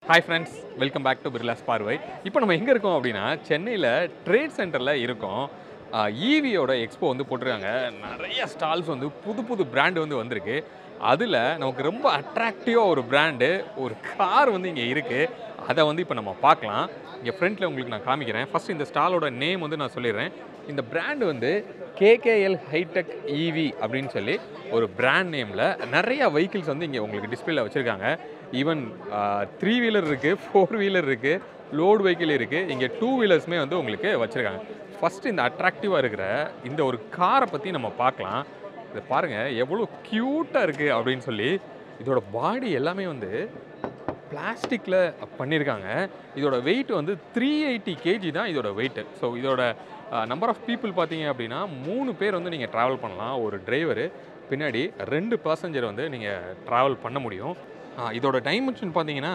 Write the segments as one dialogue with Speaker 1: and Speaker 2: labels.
Speaker 1: hi friends welcome back to Birlas பார்வை இப்போ நம்ம எங்கே இருக்கோம் அப்படின்னா சென்னையில் ட்ரேட் சென்டரில் இருக்கோம் ஈவியோட எக்ஸ்போ வந்து போட்டிருக்காங்க நிறைய ஸ்டால்ஸ் வந்து புது புது பிராண்டு வந்து வந்திருக்கு அதில் நமக்கு ரொம்ப அட்ராக்டிவாக ஒரு பிராண்டு ஒரு கார் வந்து இங்கே இருக்குது அதை வந்து இப்போ நம்ம பார்க்கலாம் இங்கே ஃப்ரண்ட்டில் உங்களுக்கு நான் காமிக்கிறேன் ஃபஸ்ட் இந்த ஸ்டாலோட நேம் வந்து நான் சொல்லிடுறேன் இந்த பிராண்டு வந்து கேகேஎல் ஹைடெக் ஈவி அப்படின்னு சொல்லி ஒரு பிராண்ட் நேமில் நிறைய வெஹிக்கிள்ஸ் வந்து இங்கே உங்களுக்கு டிஸ்பிளேல வச்சுருக்காங்க ஈவன் த்ரீ வீலர் இருக்குது ஃபோர் வீலர் இருக்குது லோடு வெஹிக்கிள் இருக்குது இங்கே டூ வீலர்ஸுமே வந்து உங்களுக்கு வச்சுருக்காங்க ஃபஸ்ட்டு இந்த அட்ராக்டிவாக இருக்கிற இந்த ஒரு காரை பற்றி நம்ம பார்க்கலாம் இதை பாருங்கள் எவ்வளோ க்யூட்டாக இருக்குது அப்படின்னு சொல்லி இதோட பாடி எல்லாமே வந்து பிளாஸ்டிக்கில் பண்ணியிருக்காங்க இதோட வெயிட் வந்து த்ரீ எயிட்டி கேஜி தான் இதோட வெயிட்டு ஸோ இதோட நம்பர் ஆஃப் பீப்புள் பார்த்தீங்க அப்படின்னா மூணு பேர் வந்து நீங்கள் ட்ராவல் பண்ணலாம் ஒரு டிரைவரு பின்னாடி ரெண்டு பேசஞ்சர் வந்து நீங்கள் ட்ராவல் பண்ண முடியும் ஆ, இதோட டைமென்ஷன் பார்த்தீங்கன்னா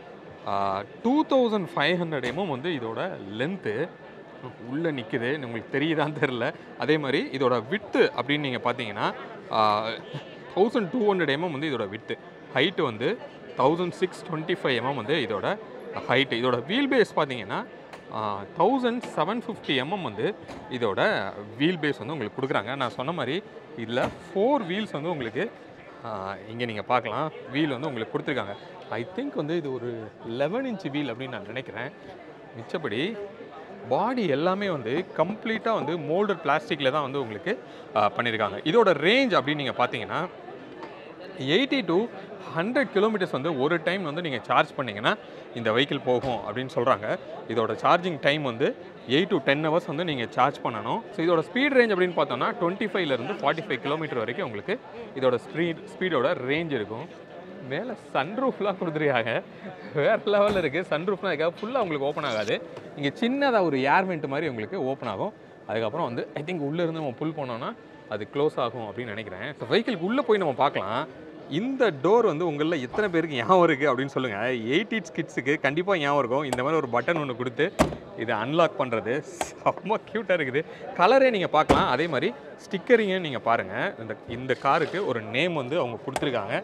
Speaker 1: two thousand five hundred MM வந்து இதோட லென்த்து உள்ளே நிற்குது உங்களுக்கு தெரியுதான்னு தெரில அதே மாதிரி இதோட விட்டு அப்படின்னு நீங்கள் பார்த்தீங்கன்னா தௌசண்ட் டூ ஹண்ட்ரட் எம்எம் வந்து இதோட விட்டு ஹைட்டு வந்து thousand six twenty five MM வந்து இதோட ஹைட்டு இதோட வீல் பேஸ் பார்த்தீங்கன்னா தௌசண்ட் செவன் ஃபிஃப்டி எம்எம் வந்து இதோட வீல் பேஸ் வந்து உங்களுக்கு கொடுக்குறாங்க நான் சொன்ன மாதிரி இதில் ஃபோர் வீல்ஸ் வந்து உங்களுக்கு இங்கே நீங்கள் பார்க்கலாம் வீல் வந்து உங்களுக்கு கொடுத்துருக்காங்க ஐ திங்க் வந்து இது ஒரு லெவன் இன்ச் வீல் அப்படின்னு நான் நினைக்கிறேன் மிச்சப்படி பாடி எல்லாமே வந்து கம்ப்ளீட்டாக வந்து மோல்டட் பிளாஸ்டிக்கில் தான் வந்து உங்களுக்கு ஆ, பண்ணியிருக்காங்க இதோட ரேஞ்ச் அப்படின்னு நீங்கள் பார்த்தீங்கன்னா எயிட்டி டு ஹண்ட்ரட் கிலோமீட்டர்ஸ் வந்து ஒரு டைம் வந்து நீங்கள் சார்ஜ் பண்ணிங்கன்னா இந்த வெஹிக்கிள் போகும் அப்படின்னு சொல்கிறாங்க இதோட சார்ஜிங் டைம் வந்து எயிட் டு டென் ஹவர்ஸ் வந்து நீங்கள் சார்ஜ் பண்ணணும் ஸோ இதோட ஸ்பீட் ரேஞ்ச் அப்படின்னு பார்த்தோம்னா டுவெண்ட்டி ஃபைவ்லேருந்து ஃபார்ட்டி ஃபைவ் கிலோமீட்டர் வரைக்கும் உங்களுக்கு இதோட ஸ்பீட் ஸ்பீடோட ரேஞ்ச் இருக்கும் மேலே சன்ரூஃப்லாம் கொடுத்துருக்காங்க வேறு லெவலில் இருக்குது சன்ரூஃப்லாம் இருக்காது ஃபுல்லாக உங்களுக்கு ஓப்பன் ஆகாது இங்கே சின்னதாக ஒரு ஏர் வெண்ட் மாதிரி உங்களுக்கு ஓப்பன் ஆகும் அதுக்கப்புறம் வந்து ஐ திங்க் உள்ளேருந்து நம்ம புல் பண்ணோன்னா அது க்ளோஸ் ஆகும் அப்படின்னு நினைக்கிறேன் ஸோ வெஹிக்கிளுக்கு உள்ளே போய் நம்ம பார்க்கலாம் இந்த டோர் வந்து உங்களில் எத்தனை பேருக்கு ஞாபகம் இருக்குது அப்படின்னு சொல்லுங்கள் எயிட் கிட்ஸுக்கு கண்டிப்பாக ஞாபகம் இருக்கும் இந்த மாதிரி ஒரு பட்டன் ஒன்று கொடுத்து இதை அன்லாக் பண்ணுறது செம்ம க்யூட்டாக இருக்குது கலரே நீங்கள் பார்க்கலாம் அதே மாதிரி ஸ்டிக்கரிங்க நீங்கள் பாருங்கள் இந்த இந்த காருக்கு ஒரு நேம் வந்து அவங்க கொடுத்துருக்காங்க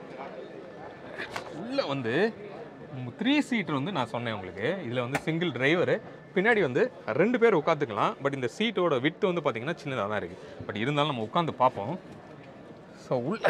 Speaker 1: உள்ளே வந்து த்ரீ சீட்டர் வந்து நான் சொன்னேன் உங்களுக்கு இதில் வந்து சிங்கிள் டிரைவரு பின்னாடி வந்து ரெண்டு பேர் உட்காந்துக்கலாம் பட் இந்த சீட்டோட விட்டு வந்து பார்த்தீங்கன்னா சின்னதாக தான் இருக்குது பட் இருந்தாலும் நம்ம உட்காந்து பார்ப்போம் ஸோ உள்ள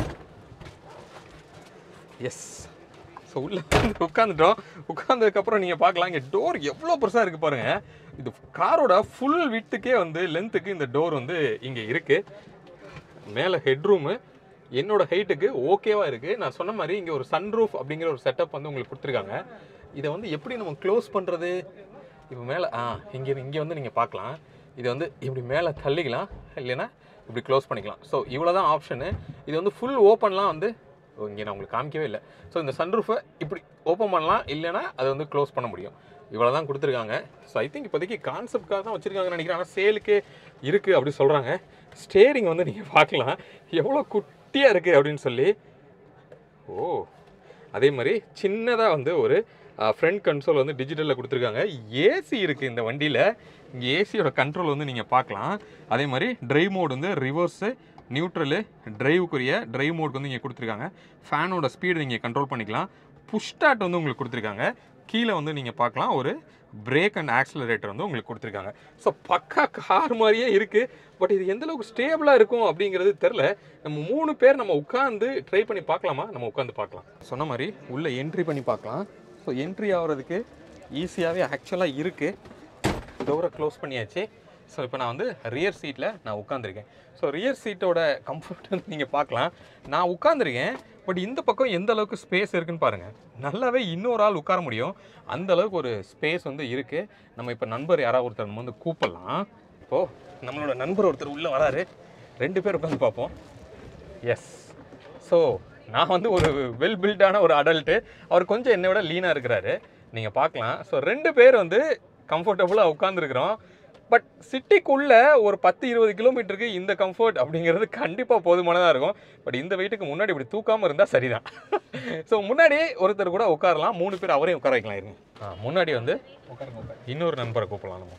Speaker 1: எஸ் ஸோ உள்ளே வந்து உட்காந்துட்டோம் உட்காந்ததுக்கப்புறம் நீங்கள் பார்க்கலாம் இங்கே டோர் எவ்வளோ பெருசாக இருக்குது பாருங்கள் இது காரோட ஃபுல் விட்டுக்கே வந்து லென்த்துக்கு இந்த டோர் வந்து இங்கே இருக்குது மேலே ஹெட்ரூமு என்னோட ஹைட்டுக்கு ஓகேவா இருக்குது நான் சொன்ன மாதிரி இங்கே ஒரு சன்ரூஃப் அப்படிங்கிற ஒரு செட்டப் வந்து உங்களுக்கு கொடுத்துருக்காங்க இதை வந்து எப்படி நம்ம க்ளோஸ் பண்ணுறது இப்போ மேலே ஆ இங்கே இங்கே வந்து நீங்கள் பார்க்கலாம் இதை வந்து இப்படி மேலே தள்ளிக்கலாம் இல்லைன்னா இப்படி க்ளோஸ் பண்ணிக்கலாம் ஸோ இவ்வளோ தான் ஆப்ஷனு இது வந்து ஃபுல் ஓப்பன்லாம் வந்து இங்கே நான் உங்களுக்கு காமிக்கவே இல்லை ஸோ இந்த சன்ரூஃபை இப்படி ஓப்பன் பண்ணலாம் இல்லைன்னா அதை வந்து க்ளோஸ் பண்ண முடியும் இவ்வளோ தான் கொடுத்துருக்காங்க ஸோ ஐ திங்க் இப்போதைக்கு கான்செப்ட்காக தான் வச்சுருக்காங்கன்னு நினைக்கிறேன் ஆனால் சேலுக்கு இருக்குது அப்படி சொல்கிறாங்க ஸ்டேரிங் வந்து நீங்கள் பார்க்கலாம் எவ்வளோ குட்டியாக இருக்குது அப்படின்னு சொல்லி ஓ அதே மாதிரி சின்னதாக வந்து ஒரு ஃப்ரண்ட் கன்சோல் வந்து டிஜிட்டலில் கொடுத்துருக்காங்க ஏசி இருக்குது இந்த வண்டியில் இங்கே ஏசியோட கண்ட்ரோல் வந்து நீங்கள் பார்க்கலாம் அதே மாதிரி டிரைவ் மோட் வந்து ரிவர்ஸு நியூட்ரலு டிரைவுக்குரிய டிரைவ் மோட் வந்து இங்கே கொடுத்துருக்காங்க ஃபேனோட ஸ்பீடு நீங்கள் கண்ட்ரோல் பண்ணிக்கலாம் புஷ் ஸ்டார்ட் வந்து உங்களுக்கு கொடுத்துருக்காங்க கீழே வந்து நீங்கள் பார்க்கலாம் ஒரு பிரேக் அண்ட் ஆக்ஸலரேட்டர் வந்து உங்களுக்கு கொடுத்துருக்காங்க ஸோ பக்கா கார் மாதிரியே இருக்குது பட் இது எந்த அளவுக்கு ஸ்டேபிளாக இருக்கும் அப்படிங்கிறது தெரில நம்ம மூணு பேர் நம்ம உட்காந்து ட்ரை பண்ணி பார்க்கலாமா நம்ம உட்காந்து பார்க்கலாம் சொன்ன மாதிரி உள்ளே என்ட்ரி பண்ணி பார்க்கலாம் ஸோ என்ட்ரி ஆகிறதுக்கு ஈஸியாகவே ஆக்சுவலாக இருக்குது டோரை க்ளோஸ் பண்ணியாச்சு ஸோ இப்போ நான் வந்து ரியர் சீட்டில் நான் உட்காந்துருக்கேன் ஸோ ரியர் சீட்டோட கம்ஃபர்ட் வந்து நீங்கள் பார்க்கலாம் நான் உட்காந்துருக்கேன் பட் இந்த பக்கம் எந்த அளவுக்கு ஸ்பேஸ் இருக்குன்னு பாருங்கள் நல்லாவே இன்னொரு ஆள் உட்கார முடியும் அந்த அளவுக்கு ஒரு ஸ்பேஸ் வந்து இருக்குது நம்ம இப்போ நண்பர் யாராவது ஒருத்தர் நம்ம வந்து கூப்பிடலாம் இப்போது நம்மளோட நண்பர் ஒருத்தர் உள்ளே வராரு ரெண்டு பேர் உட்காந்து பார்ப்போம் எஸ் ஸோ நான் வந்து ஒரு வெல் பில்டான ஒரு அடல்ட்டு அவர் கொஞ்சம் என்னை விட லீனாக இருக்கிறாரு நீங்கள் பார்க்கலாம் ஸோ ரெண்டு பேர் வந்து கம்ஃபர்டபுளாக உட்காந்துருக்குறோம் பட் சிட்டிக்குள்ளே ஒரு பத்து இருபது கிலோமீட்டருக்கு இந்த கம்ஃபர்ட் அப்படிங்கிறது கண்டிப்பாக போதுமானதாக இருக்கும் பட் இந்த வெயிட்டுக்கு முன்னாடி இப்படி தூக்காமல் இருந்தால் சரிதான் ஸோ முன்னாடி ஒருத்தர் கூட உட்காரலாம் மூணு பேர் அவரையும் உட்கார வைக்கலாம் இருங்க ஆ முன்னாடி வந்து இன்னொரு நண்பரை கூப்பிடலாம் நம்ம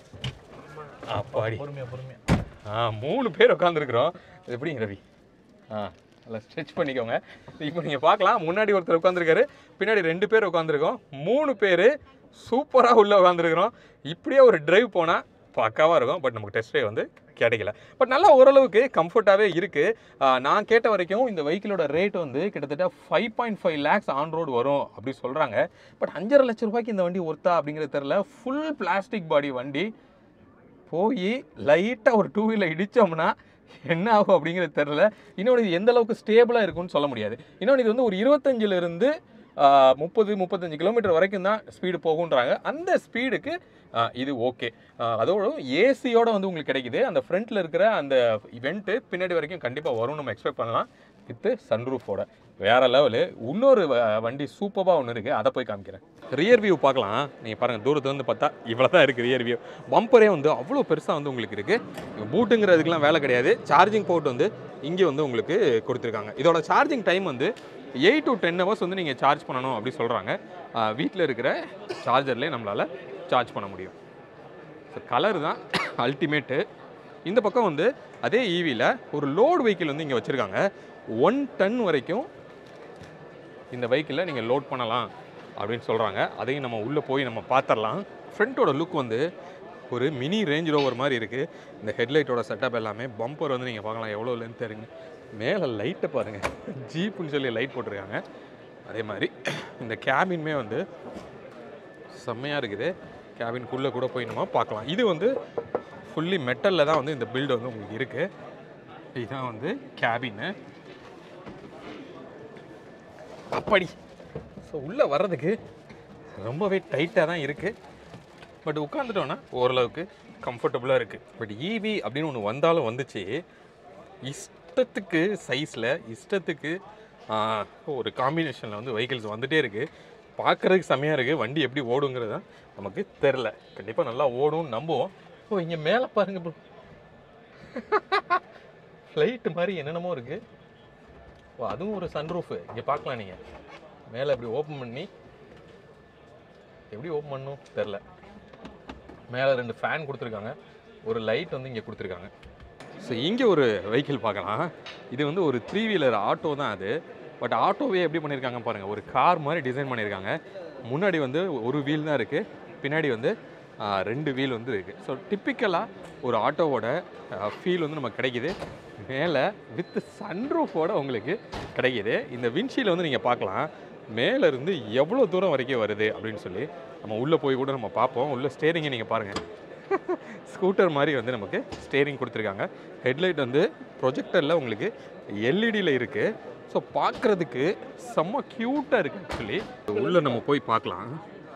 Speaker 1: அப்பாடி
Speaker 2: பொறுமையா பொறுமையா
Speaker 1: ஆ மூணு பேர் உட்காந்துருக்குறோம் எப்படிங்க ரவி ஆ நல்லா ஸ்ட்ரெச் பண்ணிக்கோங்க இப்போ நீங்கள் பார்க்கலாம் முன்னாடி ஒருத்தர் உட்காந்துருக்காரு பின்னாடி ரெண்டு பேர் உட்காந்துருக்கோம் மூணு பேர் சூப்பராக உள்ளே உட்காந்துருக்குறோம் இப்படியே ஒரு டிரைவ் போனால் பக்காவாக இருக்கும் பட் நமக்கு டெஸ்ட் ட்ரைவ் வந்து கிடைக்கல பட் நல்லா ஓரளவுக்கு கம்ஃபர்ட்டாகவே இருக்குது நான் கேட்ட வரைக்கும் இந்த வெஹிக்கிளோட ரேட் வந்து கிட்டத்தட்ட five point five lakhs on road வரும் அப்படி சொல்கிறாங்க பட் அஞ்சரை லட்ச ரூபாய்க்கு இந்த வண்டி ஒர்த்தா அப்படிங்கிறது தெரில ஃபுல் பிளாஸ்டிக் பாடி வண்டி போய் லைட்டாக ஒரு டூ வீலர் இடித்தோம்னா என்ன ஆகும் அப்படிங்கிறது தெரில இன்னொன்று இது எந்த அளவுக்கு ஸ்டேபிளாக இருக்கும்னு சொல்ல முடியாது இன்னொன்று இது வந்து ஒரு இருபத்தஞ்சிலிருந்து முப்பது முப்பத்தஞ்சு கிலோமீட்டர் வரைக்கும் தான் ஸ்பீடு போகுன்றாங்க அந்த ஸ்பீடுக்கு இது ஓகே அதோட ஏசியோட வந்து உங்களுக்கு கிடைக்குது அந்த ஃப்ரண்ட்டில் இருக்கிற அந்த இவெண்ட்டு பின்னாடி வரைக்கும் கண்டிப்பாக வரும் நம்ம எக்ஸ்பெக்ட் பண்ணலாம் வித்து சன்ரூஃபோட வேற லெவலு இன்னொரு வ- வண்டி சூப்பராக ஒன்று இருக்குது அதை போய் காமிக்கிறேன் ரியர் வியூ பார்க்கலாம் நீங்கள் பாருங்கள் தூரத்துல வந்து பார்த்தா இவ்வளோ தான் இருக்குது ரியர் வியூ பம்பரே வந்து அவ்வளோ பெருசாக வந்து உங்களுக்கு இருக்குது பூட்டுங்கிறதுக்கெலாம் வேலை கிடையாது சார்ஜிங் போர்ட் வந்து இங்கே வந்து உங்களுக்கு கொடுத்துருக்காங்க இதோட சார்ஜிங் டைம் வந்து எயிட் டு டென் ஹவர்ஸ் வந்து நீங்கள் சார்ஜ் பண்ணணும் அப்படி சொல்கிறாங்க வீட்டில் இருக்கிற சார்ஜர்லேயே நம்மளால் சார்ஜ் பண்ண முடியும் ஸோ கலர் தான் அல்டிமேட்டு இந்த பக்கம் வந்து அதே ஈவியில் ஒரு லோடு வெஹிக்கிள் வந்து இங்கே வச்சுருக்காங்க ஒன் டன் வரைக்கும் இந்த வெஹிக்கிளில் நீங்கள் லோட் பண்ணலாம் அப்படின்னு சொல்கிறாங்க அதையும் நம்ம உள்ளே போய் நம்ம பார்த்துடலாம் ஃப்ரண்ட்டோட லுக் வந்து ஒரு மினி ரேஞ்ச் ரோவர் மாதிரி இருக்குது இந்த ஹெட்லைட்டோட செட்டப் எல்லாமே பம்பர் வந்து நீங்கள் பார்க்கலாம் எவ்வளோ லென்த் தெரியுங்க மேலே லைட்டை பாருங்கள் ஜீப்புன்னு சொல்லி லைட் போட்டிருக்காங்க அதே மாதிரி இந்த கேபின்மே வந்து செம்மையாக இருக்குது கேபின்குள்ளே கூட போய் நம்ம பார்க்கலாம் இது வந்து ஃபுல்லி மெட்டலில் தான் வந்து இந்த பில்டு வந்து உங்களுக்கு இருக்குது இதுதான் வந்து கேபின்னு அப்படி ஸோ உள்ளே வர்றதுக்கு ரொம்பவே டைட்டாக தான் இருக்குது பட் உட்காந்துட்டோன்னா ஓரளவுக்கு கம்ஃபர்டபுளாக இருக்குது பட் ஈவி அப்படின்னு ஒன்று வந்தாலும் வந்துச்சு இஷ்டத்துக்கு சைஸில் இஷ்டத்துக்கு ஆ, ஒரு காம்பினேஷனில் வந்து வெஹிக்கிள்ஸ் வந்துட்டே இருக்குது பார்க்குறதுக்கு செம்மையாக இருக்குது வண்டி எப்படி ஓடுங்கிறது தான் நமக்கு தெரில கண்டிப்பாக நல்லா ஓடும்னு நம்புவோம் ஓ இங்கே மேலே பாருங்க ப்ரோ ஃப்ளைட்டு மாதிரி என்னென்னமோ இருக்குது ஓ அதுவும் ஒரு சன்ரூஃபு இங்கே பார்க்கலாம் நீங்கள் மேலே இப்படி ஓப்பன் பண்ணி எப்படி ஓப்பன் பண்ணும் தெரில மேலே ரெண்டு ஃபேன் கொடுத்துருக்காங்க ஒரு லைட் வந்து இங்கே கொடுத்துருக்காங்க ஸோ இங்கே ஒரு வெஹிக்கிள் பார்க்கலாம் இது வந்து ஒரு த்ரீ வீலர் ஆட்டோ தான் அது பட் ஆட்டோவே எப்படி பண்ணியிருக்காங்க பாருங்கள் ஒரு கார் மாதிரி டிசைன் பண்ணியிருக்காங்க முன்னாடி வந்து ஒரு வீல் தான் இருக்குது பின்னாடி வந்து ஆ, ரெண்டு வீல் வந்து இருக்குது ஸோ டிப்பிக்கலாக ஒரு ஆட்டோவோட ஃபீல் வந்து நமக்கு கிடைக்குது மேலே வித் சன்ரூஃபோட உங்களுக்கு கிடைக்குது இந்த விண்ட்ஷீல் வந்து நீங்கள் பார்க்கலாம் மேலே இருந்து எவ்வளோ தூரம் வரைக்கும் வருது அப்படின்னு சொல்லி நம்ம உள்ளே போய் கூட நம்ம பார்ப்போம் உள்ள ஸ்டேரிங்கை நீங்கள் பாருங்கள் ஸ்கூட்டர் மாதிரி வந்து நமக்கு ஸ்டேரிங் கொடுத்துருக்காங்க ஹெட்லைட் வந்து ப்ரொஜெக்டரில் உங்களுக்கு எல்இடியில் இருக்குது ஸோ பார்க்குறதுக்கு செம்ம க்யூட்டாக இருக்குது ஆக்சுவலி உள்ளே நம்ம போய் பார்க்கலாம்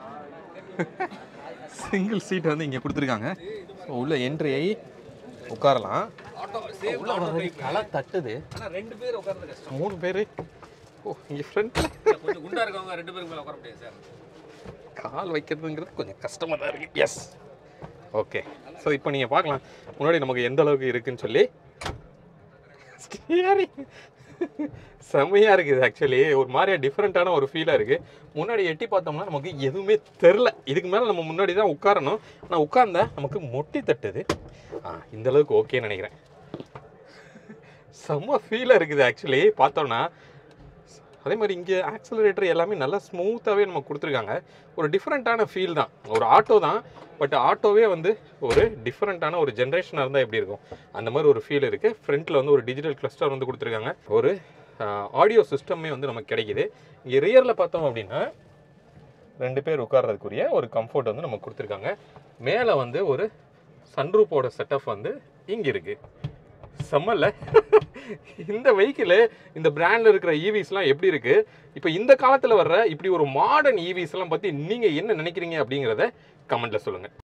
Speaker 1: சிங்கிள் சீட் வந்து இங்கே கொடுத்துருக்காங்க ஸோ உள்ளே என்ட்ரி ஆகி உட்காரலாம் உள்ள வர்றதுக்கு தலை தட்டுது
Speaker 2: ஆனால் ரெண்டு பேர் உட்கார்றது கஷ்டம்
Speaker 1: மூணு பேர் ஓ இங்கே ஃப்ரண்ட்டில்
Speaker 2: கொஞ்சம் குண்டா இருக்கவங்க ரெண்டு பேருக்கு மேலே உட்கார முடியாது சார்
Speaker 1: கால் வைக்கிறதுங்கிறது கொஞ்சம் கஷ்டமாக தான் இருக்குது எஸ் ஓகே ஸோ இப்போ நீங்கள் பார்க்கலாம் முன்னாடி நமக்கு எந்த அளவுக்கு இருக்குன்னு சொல்லி ஸ்டியரிங் செம்மையாக இருக்குது ஆக்சுவலி ஒரு மாதிரியா டிஃப்ரெண்ட்டான ஒரு ஃபீலாக இருக்குது முன்னாடி எட்டி பார்த்தோம்னா நமக்கு எதுவுமே தெரில இதுக்கு மேலே நம்ம முன்னாடி தான் உட்காரணும் ஆனால் உட்கார்ந்தா நமக்கு மொட்டி தட்டுது ஆ இந்த அளவுக்கு ஓகேன்னு நினைக்கிறேன் செம்ம ஃபீலாக இருக்குது ஆக்சுவலி பார்த்தோன்னா அதே மாதிரி இங்கே ஆக்சலரேட்டர் எல்லாமே நல்லா ஸ்மூத்தாகவே நம்ம கொடுத்துருக்காங்க ஒரு டிஃப்ரெண்ட்டான ஃபீல் தான் ஒரு ஆட்டோ தான் பட் ஆட்டோவே வந்து ஒரு டிஃப்ரெண்ட்டான ஒரு ஜென்ரேஷனாக இருந்தால் எப்படி இருக்கும் அந்த மாதிரி ஒரு ஃபீல் இருக்குது ஃப்ரண்ட்டில் வந்து ஒரு டிஜிட்டல் கிளஸ்டர் வந்து கொடுத்துருக்காங்க ஒரு ஆடியோ சிஸ்டமே வந்து நமக்கு கிடைக்குது இங்கே ரியரில் பார்த்தோம் அப்படின்னா ரெண்டு பேர் உட்கார்றதுக்குரிய ஒரு கம்ஃபர்ட் வந்து நமக்கு கொடுத்துருக்காங்க மேலே வந்து ஒரு சன்ரூப்போட செட்டப் வந்து இங்கே இருக்குது செம்மல்ல இந்த வெஹிக்கிள் இந்த பிராண்டில் இருக்கிற ஈவிஸ்லாம் எப்படி இருக்கு இப்போ இந்த காலத்தில் வர்ற இப்படி ஒரு மாடர்ன் ஈவிஸ்லாம் பற்றி நீங்கள் என்ன நினைக்கிறீங்க அப்படிங்கிறத கமெண்ட்டில் சொல்லுங்கள்